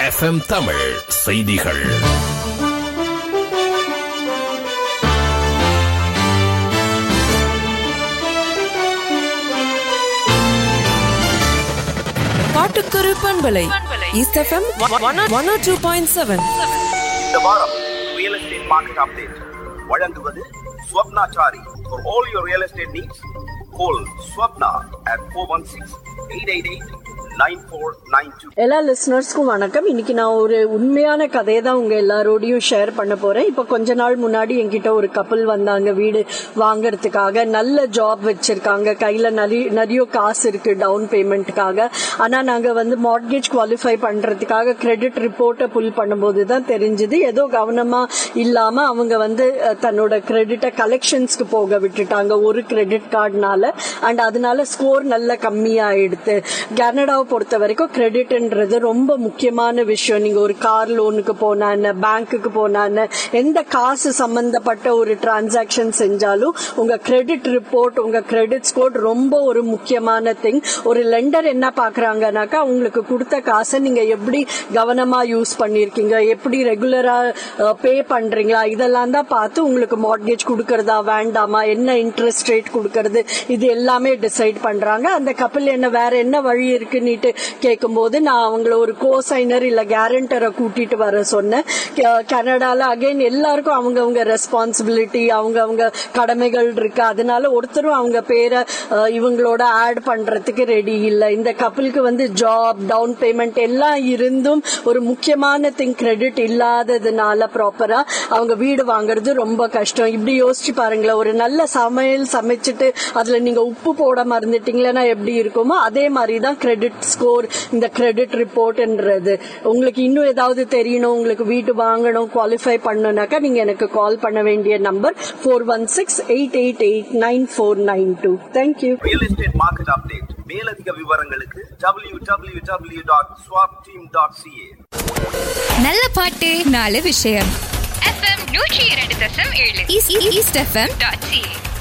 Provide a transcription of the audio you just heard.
FM Tamil செய்திகள் காட்டுக்குரு பண்பலை east FM one two point seven இந்த வாரம் ரியல் எஸ்டேட் மார்க்கெட் அப்டேட் வழங்குவது ஸ்வப்னாச்சாரி for all your real estate needs call Swapna at four one six eight eight eight nine four nine two எல்லா லிசனர்ஸ்க்கும் வணக்கம் இன்னைக்கு நான் ஒரு உண்மையான கதையை தான் உங்க எல்லாரோடையும் ஷேர் பண்ண போறேன் இப்போ கொஞ்ச நாள் முன்னாடி என்கிட்ட ஒரு கப்பல் வந்தாங்க வீடு வாங்குறதுக்காக நல்ல ஜாப் வச்சிருக்காங்க கையில நிறைய நிறைய காசு இருக்கு டவுன் பேமெண்ட்டுக்காக ஆனா நாங்க வந்து மார்ட்கேஜ் குவாலிஃபை பண்றதுக்காக கிரெடிட் ரிப்போர்ட்டை புல் பண்ணும்போது தான் தெரிஞ்சது ஏதோ கவனமா இல்லாம அவங்க வந்து அஹ், தன்னோட கிரெடிட்டை கலெக்ஷன்ஸ்க்கு போக விட்டுட்டாங்க ஒரு கிரெடிட் கார்டுனால அண்ட் அதனால ஸ்கோர் நல்ல கம்மியாயிடுது கனடாவை பொறுத்த வரைக்கும் கிரெடிட்ன்றது ரொம்ப முக்கியமான விஷயம் நீங்க ஒரு கார் லோனுக்கு போனா என்ன பேங்க்குக்கு போனா என்ன எந்த காசு சம்பந்தப்பட்ட ஒரு டிரான்சாக்ஷன் செஞ்சாலும் உங்க கிரெடிட் ரிப்போர்ட் உங்க கிரெடிட் ஸ்கோர் ரொம்ப ஒரு முக்கியமான திங் ஒரு லெண்டர் என்ன பாக்குறாங்கனாக்கா உங்களுக்கு கொடுத்த காசை நீங்க எப்படி கவனமா யூஸ் பண்ணிருக்கீங்க எப்படி ரெகுலரா பே பண்றீங்களா இதெல்லாம் தான் பார்த்து உங்களுக்கு மார்ட்கேஜ் கொடுக்கறதா வேண்டாமா என்ன இன்ட்ரெஸ்ட் ரேட் கொடுக்கறது இது எல்லாமே டிசைட் பண்றாங்க அந்த கப்பல் என்ன வேற என்ன வழி இருக்குன்னுட்டு கேட்கும்போது நான் அவங்கள ஒரு கோசைனர் இல்ல கேரண்டரை கூட்டிட்டு வர சொன்னேன் கே- கனடால அகைன் எல்லாருக்கும் அவங்கவங்க ரெஸ்பான்சிபிலிட்டி அவங்கவங்க கடமைகள் இருக்கு அதனால ஒருத்தரும் அவங்க பேரை அஹ், இவங்களோட ஆட் பண்றதுக்கு ரெடி இல்ல இந்த கப்பலுக்கு வந்து ஜாப் டவுன் பேமெண்ட் எல்லாம் இருந்தும் ஒரு முக்கியமான திங் கிரெடிட் இல்லாததுனால ப்ராப்பரா அவங்க வீடு வாங்குறது ரொம்ப கஷ்டம் இப்படி யோசிச்சு பாருங்களேன் ஒரு நல்ல சமையல் சமைச்சிட்டு அதுல நீங்க உப்பு போட மறந்துட்டீங்களா எப்படி இருக்குமோ அதே மாதிரி தான் கிரெடிட் ஸ்கோர் இந்த கிரெடிட் ரிப்போர்ட்ன்றது உங்களுக்கு இன்னும் ஏதாவது தெரியணும் உங்களுக்கு வீட்டு வாங்கணும் குவாலிஃபை பண்ணணும்னாக்கா நீங்க எனக்கு கால் பண்ண வேண்டிய number four one six eight eight eight nine four nine two thank you real estate market update மேலதிக விவரங்களுக்கு W W W dot swap team dot CA நல்ல பாட்டு நாலு விஷயம் எஃப்எம் நூற்றி இரண்டு தசம் ஏழு ஈஸ்ட் எஃப்எம் டாட் சி